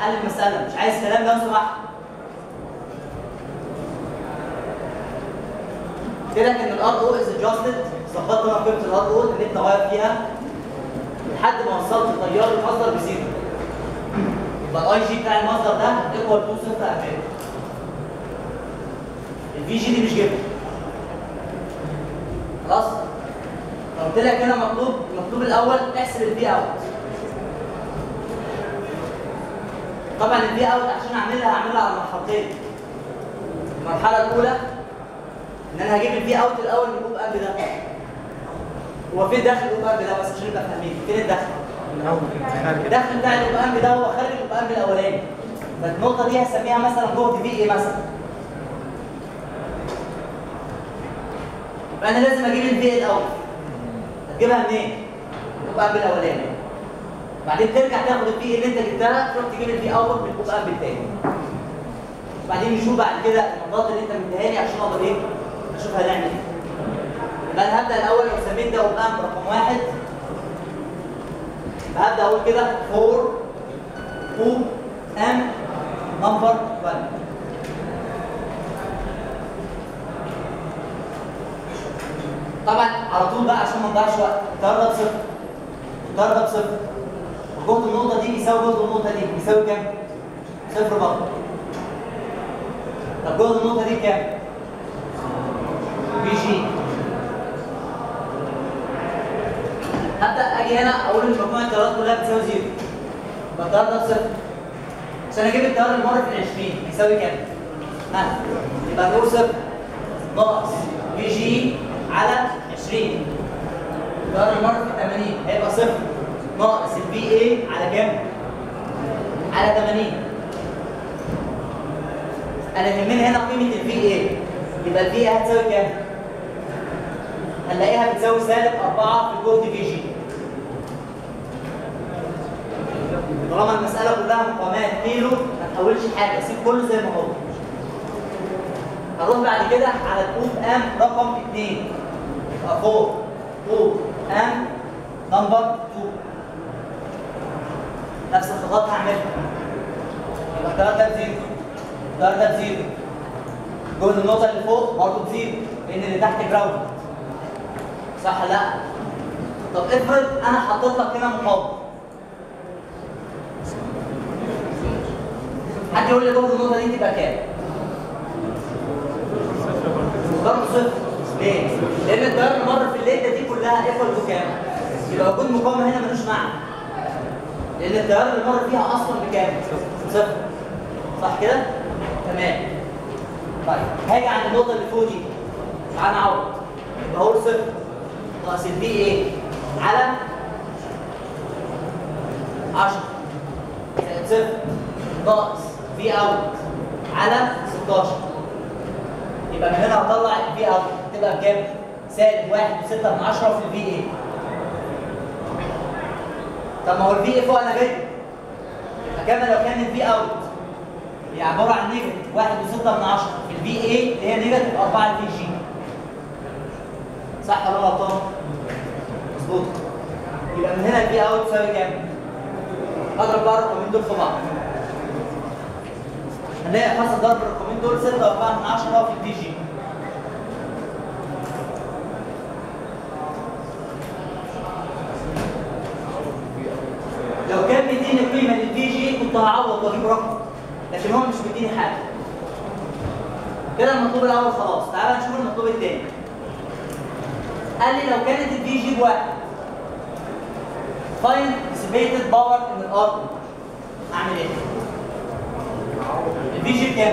حل المساله مش عايز كلام لو سمحت قلت لك ان الار او از ادجستد ظبطت انا قيمه الار او اللي انت غير فيها لحد ما وصلت تيار المصدر بزيرو يبقى الاي جي بتاع المصدر ده ايكوال تو صفر امبير الفي جي دي مش جبت خلاص قلت لك هنا مطلوب المطلوب الاول احسب الفي اوت طبعا الفي اوت عشان اعملها هعملها على مرحلتين المرحله الاولى ان انا هجيب الفي اوت الاول من الاوب امب ده هو فين داخل الاوب امب ده بس عشان نبقى فاهمين فين الدخل الدخل بتاع الاوب امب ده هو خارج الاوب امب الاولاني فالنقطه دي هسميها مثلا جهد في ايه مثلا يبقى انا لازم اجيب الفي الاول هتجيبها منين؟ الاوب امب الاولاني بعدين ترجع تاخد الفي اللي انت جبتها تروح تجيب الفي اوت من الاوب امب الثاني وبعدين نشوف بعد كده النقاط اللي انت مديها لي عشان اقدر ايه اشوف هنعمل ايه يبقى انا هبدا الاول لو سميت ده اوب امب رقم واحد يبقى هبدا اقول كده 4 اوب ام نمبر 1 طبعا على طول بقى عشان ما نضيعش وقت التيار ده بصفر التيار ده بصفر وجهد النقطه دي بيساوي جهد النقطه دي بيساوي كام؟ صفر برضه طب جهد النقطه دي كام؟ بي جي هبدا اجي هنا اقول ان مجموع التيارات كلها بتساوي زيرو يبقى التيار ده بصفر عشان اجيب التيار اللي مر في ال 20 بيساوي كام؟ ها يبقى نقول صفر ناقص بي جي على 20 التيار اللي مر في ال 80 هيبقى صفر ناقص البي اي على كام؟ على 80 انا يهمني هنا قيمه الفي اي يبقى الفي اي هتساوي كام؟ هنلاقيها بتساوي سالب 4 في جهد في جي طالما المساله كلها مقامات كيلو ما تحولش حاجه سيب كله زي ما هو هنروح بعد كده على الاوب ام رقم 2 يبقى 4 اوب ام نمبر 2 نفس الخطوات هعملها يبقى التيار ده بزيرو التيار ده بزيرو جهد النقطة اللي فوق برضه بزيرو لأن اللي تحت جراوند صح لا؟ طب افرض أنا حطيت لك هنا مقاومة حد يقول لي جهد النقطة دي تبقى كام؟ برضه صفر ليه؟ لأن التيار اللي مر في الليلة دي كلها ايكوال تو كام؟ يبقى وجود مقاومة هنا ملوش معنى لان التيار اللي مر فيها اصلا بكام؟ صفر صح كده؟ تمام طيب هاجي عند النقطه اللي فوق دي تعالى نعوض يبقى اقول صفر ناقص البي ايه؟ على 10 زائد صفر ناقص في اوت على 16 يبقى من هنا هطلع الفي اوت تبقى بكام؟ سالب 1.6 من 10 في الفي ايه طب ما هو الفي اي فوق انا جاي فكما لو كان الفي اوت هي عباره عن نيجاتيف 1.6 من 10 في الفي اي اللي هي نيجاتيف 4 الفي جي صح ولا غلطان؟ مظبوط يبقى من هنا الفي اوت تساوي كام؟ اضرب بقى الرقمين دول في بعض هنلاقي حصل ضرب الرقمين دول 6 4 من 10 في الفي جي لو كان مديني قيمه للفي جي كنت هعوض واجيب رقم لكن هو مش مديني حاجه كده المطلوب الاول خلاص تعال نشوف المطلوب الثاني قال لي لو كانت الفي جي بواحد find dissipated power in الارض اعمل ايه؟ الفي جي بكام؟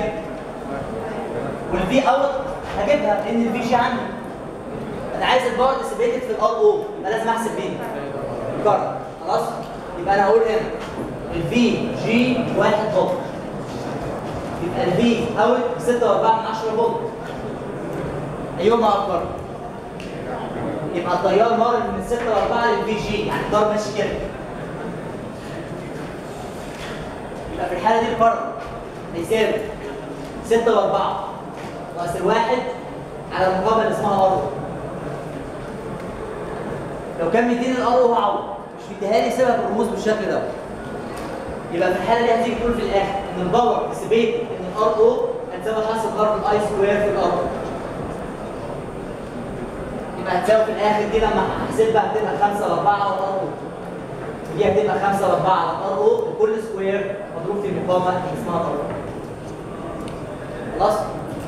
والفي اوت هجيبها لان الفي جي عندي انا عايز الباور ديسيبيتد في الار او يبقى لازم احسب مين؟ الكارت خلاص؟ يبقى انا هقول هنا الفي جي 1 فولت يبقى الفي اوت 6.4 من 10 فولت ايهما اكبر؟ يبقى التيار مر من 6 ل 4 للفي جي يعني التيار ماشي كده يبقى في الحاله دي الكرة هيساوي 6 و 4 ناقص الواحد على المقابله اللي اسمها ار لو كان مديني الار هو عوض مش مديها لي سيبها بالرموز بالشكل ده يبقى في الحاله دي هتيجي تقول في الاخر ان الباور ديسيبيت ان الار او هتساوي حاصل ضرب الاي سكوير في الار يبقى هتساوي في الاخر دي لما هحسبها هتبقى 5 ل 4 على الار او دي هتبقى 5 ل 4 على الار او كل سكوير مضروب في المقاومه اللي اسمها ار خلاص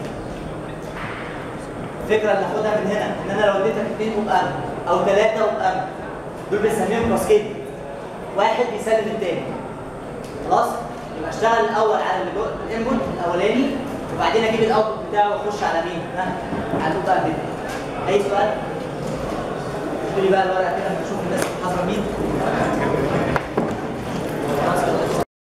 الفكره اللي هاخدها من هنا ان انا لو اديتك 2 اوم ام او 3 اوم ام دول بنسميهم كاسكيد واحد بيسلم التاني خلاص يبقى اشتغل الاول على اللي جوه الانبوت الاولاني وبعدين اجيب الاوتبوت بتاعه واخش على مين؟ ها؟ على الاوم ام اي سؤال؟ قولي بقى الورقه كده نشوف الناس حاضره مين